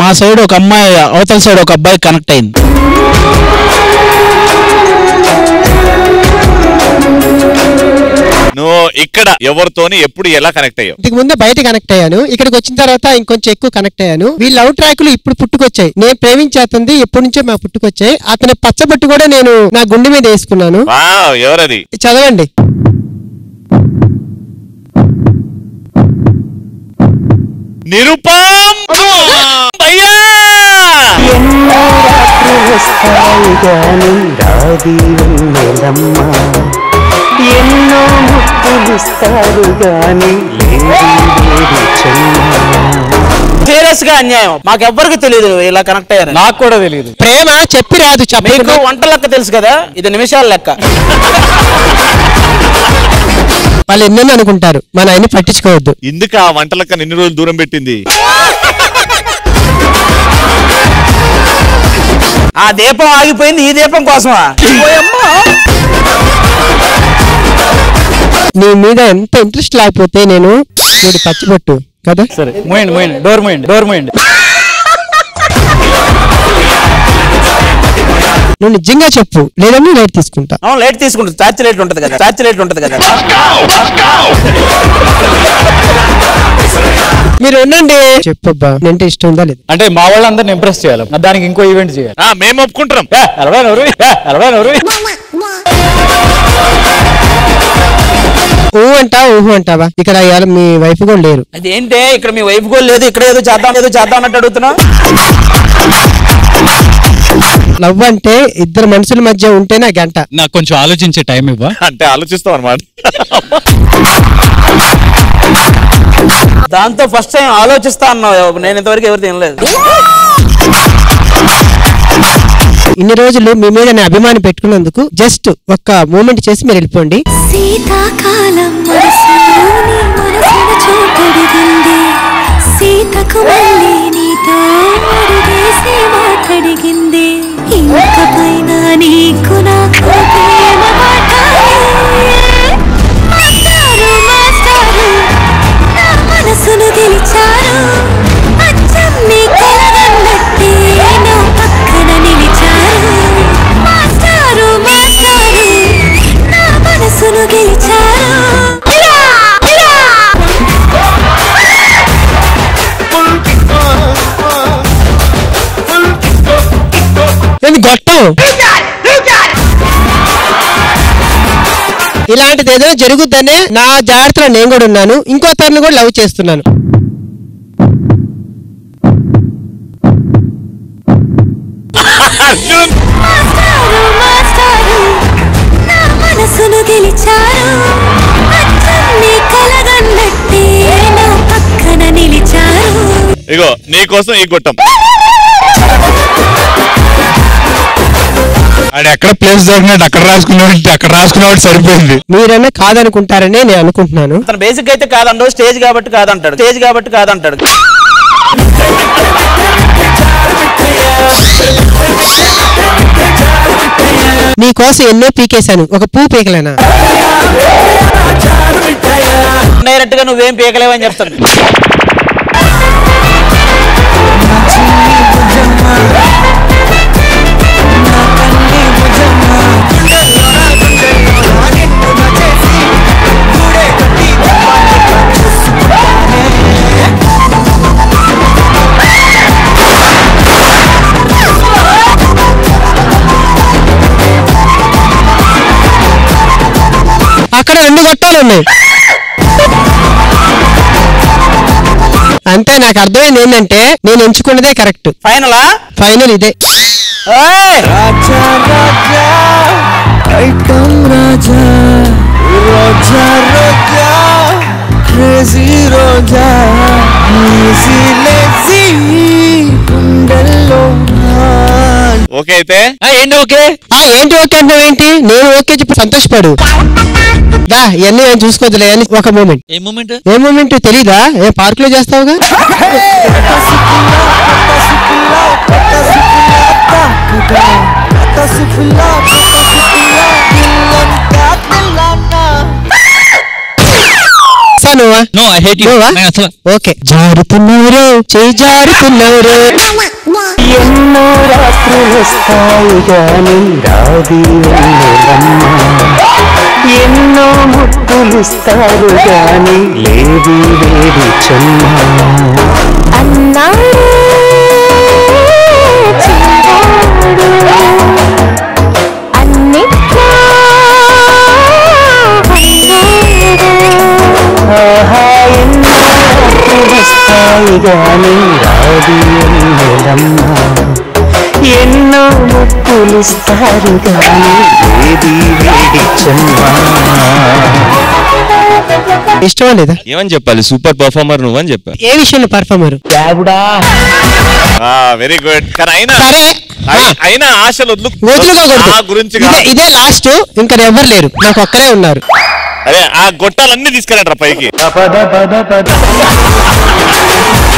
మా సైడ్ ఒక అమ్మాయి అవతల సైడ్ ఒక అబ్బాయి కనెక్ట్ అయింది నువ్వు ఇక్కడ ఎవరితోని ఎప్పుడు ఎలా కనెక్ట్ అయ్యావు ఇంతకు ముందే బయట కనెక్ట్ అయ్యాను ఇక్కడికి వచ్చిన తర్వాత ఇంకొంచెం ఎక్కువ కనెక్ట్ అయ్యాను వీళ్ళ లవ్ ట్రాక్లు ఇప్పుడు పుట్టుకొచ్చాయి నేను ప్రేమించేస్తుంది ఎప్పటి నుంచో మా పుట్టుకొచ్చాయి అతని పచ్చబొట్టు కూడా నేను నా గుండె మీద వేసుకున్నాను వావ్ ఎవరది చదవండి నిరుపం అయ్యా ఎన్నో రాత్రులు వస్తాయి గాని రాది వెన్నెలమ్మ ఎన్నో ముద్దులిస్తారు గాని లేదు లేదు చెమ్మ సీరియస్ గా అన్యాయం మాకెవ్వరికి తెలియదు ఇలా కనెక్ట్ అయ్యారు నాకు కూడా తెలియదు ప్రేమ చెప్పి రాదు మీకు చెప్పకుండా వంట లెక్క తెలుసు కదా ఇది నిమిషాల లెక్క వాళ్ళు ఎన్నెన్నో అనుకుంటారు మన ఆయన్ని పట్టించుకోవద్దు ఎందుకు ఆ వంటలక్క ఎన్ని రోజులు దూరం పెట్టింది ఆ దీపం ఆగిపోయింది ఈ దీపం కోసమా ఓయమ్మా. నీ మీద ఎంత ఇంట్రెస్ట్ లేకపోతే నేను వీడి పచ్చిబొట్టు కదా సరే మోయండి మోయండి డోర్ మోయండి డోర్ మోయండి నువ్వు నిజంగా చెప్పు లేదని లైట్ తీసుకుంటా అవును లైట్ తీసుకుంటుంది చార్జ్ లైట్ ఉంటది కదా చార్జ్ లైట్ ఉంటది కదా మీరు ఉండండి చెప్పబ్బా అంటే ఇష్టం ఉందా లేదు అంటే మా వాళ్ళందరిని ఇంప్రెస్ చేయాలి దానికి ఇంకో ఈవెంట్ చేయాలి ఆ, మేము ఒప్పుకుంటున్నాం ఏ, అరవై నూరు ఏ, అరవై నూరు ఊహు అంటావా ఊహు అంటావా ఇక్కడ ఇవాళ మీ వైఫ్ కూడా లేరు అదేంటే ఇక్కడ మీ వైఫ్ కూడా లేదు ఇక్కడ ఏదో చేద్దాం ఏదో చేద్దాం అన్నట్టు అడుగుతున్నా లవ్ అంటే ఇద్దరు మనుషుల మధ్య ఉంటేనే ఆ గంట నాకు కొంచెం ఆలోచించే టైం ఇవ్వ అంటే ఆలోచిస్తాం అనమాట దాంతో ఫస్ట్ టైం ఆలోచిస్తా అన్నావు నేను ఇంతవరకు ఎవరు తినలేదు ఇన్ని రోజులు మీ మీద నేను అభిమానం పెట్టుకున్నందుకు జస్ట్ ఒక్క మూమెంట్ చేసి మీరు వెళ్ళిపోండి శీతాకాలం మనసులోని మనసును చోటడిగింది సీతకు మళ్ళీ నీతో అడిగేసి మాట్లాడిగింది ఇంక పైన నీకు నాకు ప్రేమ మాటాలి. మాస్టారు మాస్టారు నా మనసును గెలిచారు అచ్చం నీ కలగన్నట్టే నా పక్కన నిలిచారు మాస్టారు మాస్టారు నా మనసును గెలిచారు ఇలా, ఇలా. నేను గొట్టం ఇలాంటిది ఏదైనా జరుగుద్దనే నా జాగ్రత్తలో నేను కూడా ఉన్నాను ఇంకో తరను కూడా లవ్ చేస్తున్నాను అర్జున్ మాస్టారు మాస్టారు నా మనసును గెలిచారు అచ్చం నీ కలగన్నట్టే నా పక్కన నిలిచారు ఇగో నీకోసం ఈ గుట్టం ఆడు ఎక్కడ ప్లేస్ దొరికినట్టు అక్కడ రాసుకున్నాడు అక్కడ రాసుకున్నాడు సరిపోయింది మీరన్నా కాదనుకుంటారనే నేను అనుకుంటున్నాను తన బేసిక్ అయితే కాదండు స్టేజ్ కాబట్టి కాదంటాడు స్టేజ్ కాబట్టి కాదంటాడు మీకోసం ఎన్నో పీకేశాను ఒక పూ పీకలేనా డైరెక్ట్ గా నువ్వేం పీకలేవని చెప్తాను అక్కడ రెండు గొట్టాలు ఉన్నాయి అంతే నాకు అర్థమైంది ఏంటంటే నేను ఎంచుకున్నదే కరెక్ట్ ఫైనలా ఫైనల్ ఇదే ఏయ్! ఓకే అయితే ఏంటి ఓకే ఆ ఏంటి ఓకే అంటున్నావు ఏంటి నేను ఓకే చెప్పి సంతోషపడు దా ఇవన్నీ నేను చూసుకోవద్దులే అని ఒక మూమెంట్ ఏ మూమెంట్ ఏ మూమెంట్ తెలీదా ఏ పార్క్ లో చేస్తావుగా సను నోవా నో ఐ హేట్ యు నోవా నేను అసలు ఓకే జారుతున్నవరు చేయి జారుతున్నవరు ఎన్నో రాత్రులు వస్తాయి గాని రాది వెన్నెలమ్మ ఎన్నో ముద్దులిస్తారు గాని లేది వేడి చెమ్మ అన్నాడు చిన్నాడు అన్నిట్లో ఉన్నాడు. ఆహా ఎన్నో రాత్రులు వస్తాయి గాని రాది వెన్నెలమ్మ ఎన్నో ముద్దులిస్తారు గాని లేది వేడి చెమ్మ ఇష్టమా లేదా ఏమని చెప్పాలి సూపర్ పర్ఫార్మర్ నువ్వు అని చెప్పాలి ఏ విషయంలో పర్ఫార్మర్ వెరీ గుడ్ కానీ అయినా సరే అయి- అయినా ఆశలు వదులు వదులుకోకూడదు ఆ గురించి ఇదే కాదు. ఇదే లాస్ట్ ఇంకా ఎవరు లేరు నాకు ఒక్కరే ఉన్నారు అదే ఆ గొట్టాలన్నీ తీసుకెళ్ళండి పైకి పద పద పద